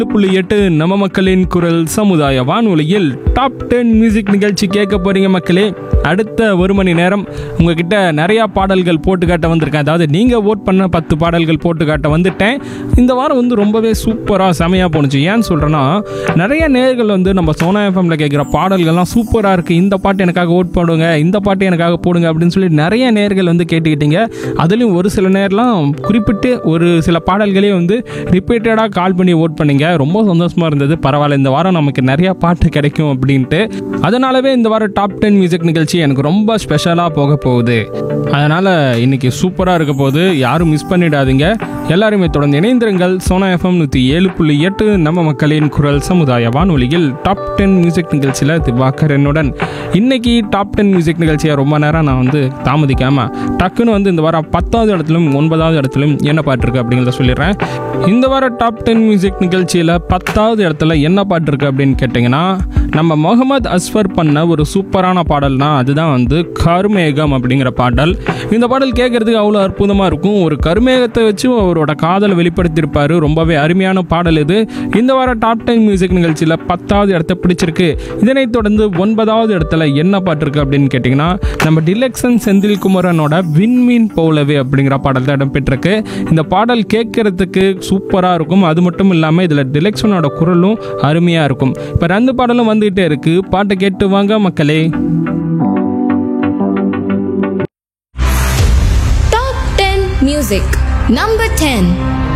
புள்ளி எட்டு நம்ம மக்களின் குரல் சமுதாய வானொலியில் டாப் டென் மியூசிக் நிகழ்ச்சி கேட்க போறீங்க மக்களே அடுத்த ஒரு மணி நேரம் உங்ககிட்ட நிறையா பாடல்கள் போட்டு காட்ட வந்திருக்கேன் அதாவது நீங்கள் ஓட் பண்ண பத்து பாடல்கள் போட்டு காட்ட வந்துட்டேன் இந்த வாரம் வந்து ரொம்பவே சூப்பராக செமையாக போணுச்சு ஏன்னு சொல்கிறேன்னா நிறைய நேர்கள் வந்து நம்ம சோனா எஃப்எம்ல கேட்குற பாடல்கள்லாம் சூப்பராக இருக்குது இந்த பாட்டு எனக்காக ஓட் போடுங்க இந்த பாட்டு எனக்காக போடுங்க அப்படின்னு சொல்லி நிறைய நேர்கள் வந்து கேட்டுக்கிட்டீங்க அதுலேயும் ஒரு சில நேரம்லாம் குறிப்பிட்டு ஒரு சில பாடல்களே வந்து ரிப்பீட்டடாக கால் பண்ணி ஓட் பண்ணீங்க ரொம்ப சந்தோஷமாக இருந்தது பரவாயில்ல இந்த வாரம் நமக்கு நிறையா பாட்டு கிடைக்கும் அப்படின்ட்டு அதனாலவே இந்த வாரம் டாப் டென் மியூசிக் நிகழ்ச்சி எனக்கு ரொம்ப ஸ்பெஷலாக போக போகுது அதனால் இன்னைக்கு சூப்பராக இருக்க போகுது யாரும் மிஸ் பண்ணிடாதீங்க எல்லாருமே தொடர்ந்து இணைந்திருங்கள் சோனா எஃப்எம் நூற்றி ஏழு புள்ளி எட்டு நம்ம மக்களின் குரல் சமுதாய வானொலியில் டாப் டென் மியூசிக் நிகழ்ச்சியில் திவாகர் என்னுடன் இன்னைக்கு டாப் டென் மியூசிக் நிகழ்ச்சியை ரொம்ப நேரம் நான் வந்து தாமதிக்காம டக்குன்னு வந்து இந்த வாரம் பத்தாவது இடத்துலையும் ஒன்பதாவது இடத்துலையும் என்ன பாட்டு இருக்கு அப்படிங்கிறத சொல்லிடுறேன் இந்த வாரம் டாப் டென் மியூசிக் நிகழ்ச்சியில் பத்தாவது இடத்துல என்ன பாட்டு இருக்கு அப்படின்னு கேட்டிங்கன்னா நம்ம முகமது அஸ்வர் பண்ண ஒரு சூப்பரான பாடல்னா அதுதான் வந்து கருமேகம் அப்படிங்கிற பாடல் இந்த பாடல் கேட்கறதுக்கு அவ்வளோ அற்புதமாக இருக்கும் ஒரு கருமேகத்தை வச்சு அவரோட காதலை வெளிப்படுத்தியிருப்பாரு ரொம்பவே அருமையான பாடல் இது இந்த வாரம் டாப் டென் மியூசிக் நிகழ்ச்சியில் பத்தாவது இடத்த பிடிச்சிருக்கு இதனைத் தொடர்ந்து ஒன்பதாவது இடத்துல என்ன பாட்டு இருக்கு அப்படின்னு கேட்டிங்கன்னா நம்ம டிலெக்ஷன் செந்தில்குமரனோட விண்மீன் போலவே அப்படிங்கிற பாடல் தான் இடம்பெற்றிருக்கு இந்த பாடல் கேட்கறதுக்கு சூப்பராக இருக்கும் அது மட்டும் இல்லாமல் இதில் டிலெக்ஷனோட குரலும் அருமையாக இருக்கும் இப்போ ரெண்டு பாடலும் வந்துகிட்டே இருக்கு பாட்டை கேட்டு வாங்க மக்களே Top 10 Music Number 10